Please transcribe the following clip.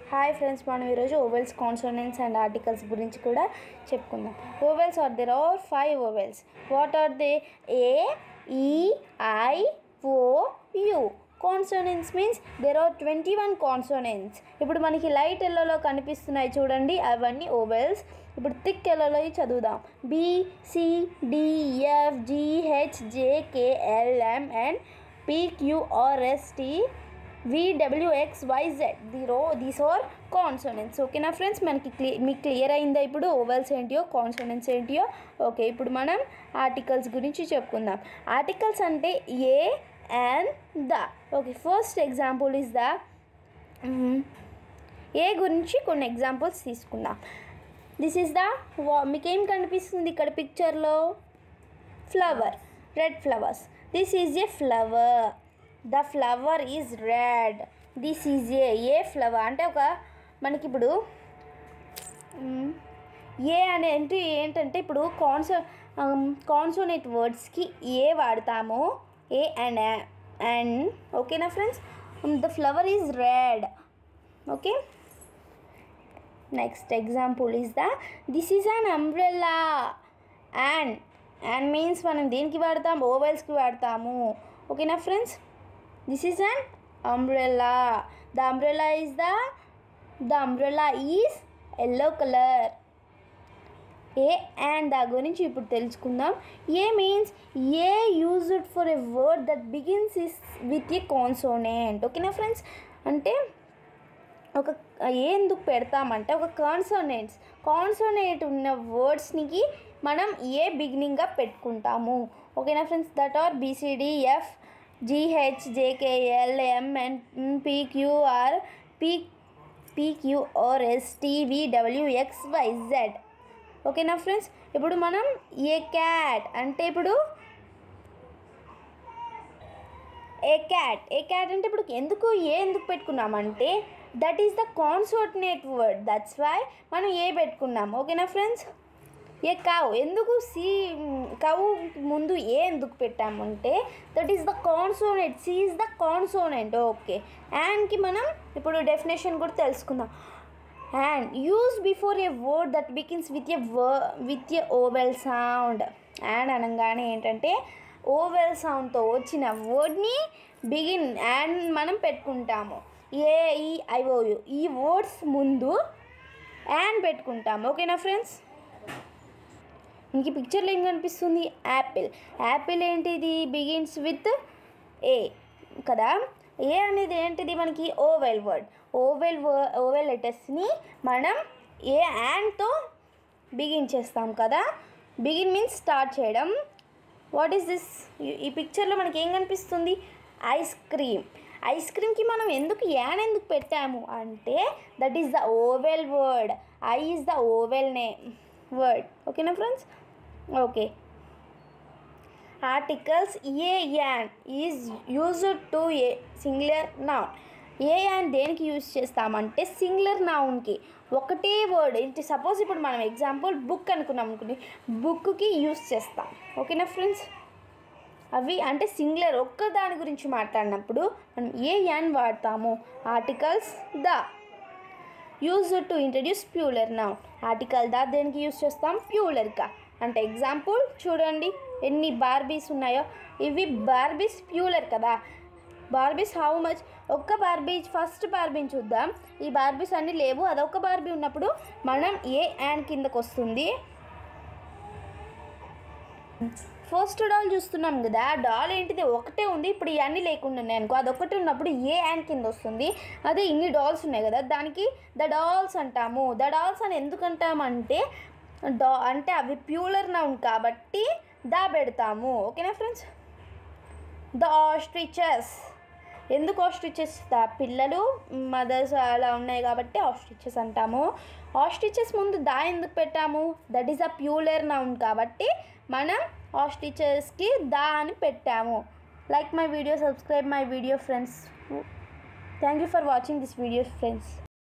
hi friends మనం ఈరోజు vowels consonants and articles గురించి కూడా చెప్పుకుందాం vowels are there are five vowels what are they A E I O U consonants means there are twenty one consonants ఇప్పుడు మనకి light ఎల్లోలో కనిపిస్తున్నాయి చూడండి అవన్నీ ఓవెల్స్ ఇప్పుడు థిక్ ఎల్లోలో చదువుదాం B C D F G H J K L M N P Q R S T V W X Y Z దీరో these are consonants ఓకేనా ఫ్రెండ్స్ మనకి క్లియర్ మీకు క్లియర్ అయిందా ఇప్పుడు ఓవెల్స్ ఏంటియో కాన్సోనెంట్స్ ఏంటియో ఓకే ఇప్పుడు మనం ఆర్టికల్స్ గురించి చెప్పుకుందాం ఆర్టికల్స్ అంటే a an the okay first example is the a గురించి కొన్ని ఎగ్జాంపుల్స్ తీసుకుందాం దిస్ ఈస్ ద మీకు ఏం కనిపిస్తుంది ఇక్కడ పిక్చర్లో flower red flowers this is a flower the flower is red this is a a flower అంటే ఒక మనకి ఇప్పుడు మ్, ఏ అనే ఏంటి ఏంటంటే ఇప్పుడు కాన్సో కాన్సోనేట్ వర్డ్స్కి ఏ వాడతాము ఏ అండ్ అండ్ ఓకేనా friends the flower is red okay next example is the this is an umbrella an an means మనం దేనికి వాడతాం ఓవెల్స్కి వాడతాము ఓకేనా friends this is an umbrella the umbrella is the the umbrella is yellow colour a an the గురించి ఇప్పుడు తెలుసుకుందాం a means a used for a word that begins is with a consonant ఓకేనా ఫ్రెండ్స్ అంటే ఒక ఏ ఎందుకు పెడతామంటే ఒక consonants కాన్సోనేట్ ఉన్న వర్డ్స్నికి మనం ఏ బిగినింగ్గా పెట్టుకుంటాము ఓకేనా friends that are B C D F G H J K L M N P Q R P P Q R S T V W X Y Z ఓకేనా ఫ్రెండ్స్ ఇప్పుడు మనం ఏ క్యాట్ అంటే ఇప్పుడు ఏ క్యాట్ ఏ క్యాట్ అంటే ఇప్పుడు ఎందుకు ఏ ఎందుకు పెట్టుకున్నామంటే that is the consonant word that's why మనం ఏ పెట్టుకున్నాం ఓకేనా ఫ్రెండ్స్ ఏ కావు ఎందుకు సి కవు ముందు ఏ ఎందుకు పెట్టామంటే that is the consonant C is the consonant okay అండ్కి మనం ఇప్పుడు డెఫినేషన్ కూడా తెలుసుకుందాం an use before a word that begins with a వ with a vowel sound an అనగానే ఏంటంటే ఓవెల్ సౌండ్తో వచ్చిన వర్డ్ని బిగిన్ అండ్ మనం పెట్టుకుంటాము ఏ ఈ ఐఓయు ఈ వర్డ్స్ ముందు అండ్ పెట్టుకుంటాము ఓకేనా ఫ్రెండ్స్ ఇంక పిక్చర్లో ఏం కనిపిస్తుంది యాపిల్ యాపిల్ ఏంటిది బిగిన్స్ విత్ ఏ కదా ఏ అనేది ఏంటిది మనకి ఓవెల్ వర్డ్ ఓవెల్ ఓవెల్ లెటర్స్ని మనం ఏ యాండ్తో బిగిన్ చేస్తాం కదా బిగిన్ మీన్స్ స్టార్ట్ చేయడం వాట్ ఈస్ దిస్ ఈ పిక్చర్లో మనకి ఏం కనిపిస్తుంది ఐస్ క్రీమ్ ఐస్ క్రీమ్కి మనం ఎందుకు యాన్ ఎందుకు పెట్టాము అంటే that is the vowel word I is the vowel name word ఓకేనా friends okay articles a an is used to a singular noun a an దేనికి యూజ్ చేస్తామంటే సింగులర్ నౌన్కి ఒకటే వర్డ్ ఏంటి సపోజ్ ఇప్పుడు మనం ఎగ్జాంపుల్ బుక్ అనుకున్నాం అనుకోండి బుక్కి యూజ్ చేస్తాం ఓకేనా ఫ్రెండ్స్ అవి అంటే సింగులర్ ఒక్క దాని గురించి మాట్లాడినప్పుడు మనం ఏ యాన్ వాడతాము articles the use to introduce plural noun article the దేనికి యూజ్ చేస్తాం ప్యూలర్గా అంటే ఎగ్జాంపుల్ చూడండి ఎన్ని బార్బీస్ ఉన్నాయో ఇవి బార్బీస్ ప్యూలర్ కదా బార్బీస్ హౌ మచ్ ఒక్క బార్బీ ఫస్ట్ బార్బీని చూద్దాం ఈ బార్బీస్ అన్నీ లేవు అదొక బార్బీ ఉన్నప్పుడు మనం ఏ యాన్ కిందకు వస్తుంది ఫస్ట్ డాల్ చూస్తున్నాం కదా ఆ డాల్ ఏంటిది ఒకటే ఉంది ఇప్పుడు ఇవన్నీ లేకుండా ఉన్నాయి అనుకో అదొకటి ఉన్నప్పుడు ఏ యాన్ కింద వస్తుంది అదే ఇన్ని డాల్స్ ఉన్నాయి కదా దానికి ద డాల్స్ అంటాము ద డాల్స్ అని ఎందుకు అంటామంటే డా అంటే అవి ప్యూలర్ నౌన్ కాబట్టి దా పెడతాము ఓకేనా ఫ్రెండ్స్ ద ఆస్ట్రిచెస్ ఎందుకు ఆస్ట్రిచెస్ ద పిల్లలు మదర్స్ అలా ఉన్నాయి కాబట్టి ఆస్ట్రిచెస్ అంటాము ఆస్ట్రిచెస్ ముందు దా ఎందుకు పెట్టాము that is a plural noun కాబట్టి మనం ఆస్ట్రిచెస్కి దా అని పెట్టాము like my video subscribe my video friends thank you for watching this video friends